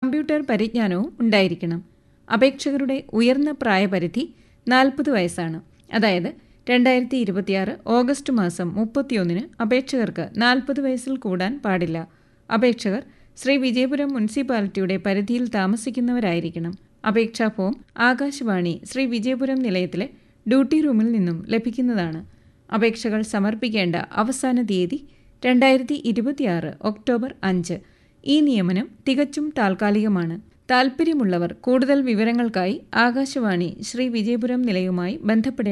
computer പരിജ്ഞാനവും ഉണ്ടായിരിക്കണം അപേക്ഷകരുടെ ഉയർന്ന പ്രായപരിധി നാൽപ്പത് വയസ്സാണ് അതായത് രണ്ടായിരത്തി ഇരുപത്തിയാറ് ഓഗസ്റ്റ് മാസം മുപ്പത്തിയൊന്നിന് അപേക്ഷകർക്ക് നാൽപ്പത് വയസ്സിൽ കൂടാൻ പാടില്ല അപേക്ഷകർ ശ്രീ വിജയപുരം മുനിസിപ്പാലിറ്റിയുടെ പരിധിയിൽ താമസിക്കുന്നവരായിരിക്കണം അപേക്ഷാ ഫോം ആകാശവാണി ശ്രീ വിജയപുരം നിലയത്തിലെ ഡ്യൂട്ടി റൂമിൽ നിന്നും ലഭിക്കുന്നതാണ് അപേക്ഷകൾ സമർപ്പിക്കേണ്ട അവസാന തീയതി രണ്ടായിരത്തി ഇരുപത്തിയാറ് ഒക്ടോബർ അഞ്ച് ഈ നിയമനം തികച്ചും താൽക്കാലികമാണ് താൽപ്പര്യമുള്ളവർ കൂടുതൽ വിവരങ്ങൾക്കായി ആകാശവാണി ശ്രീ വിജയപുരം നിലയവുമായി ബന്ധപ്പെടേണ്ട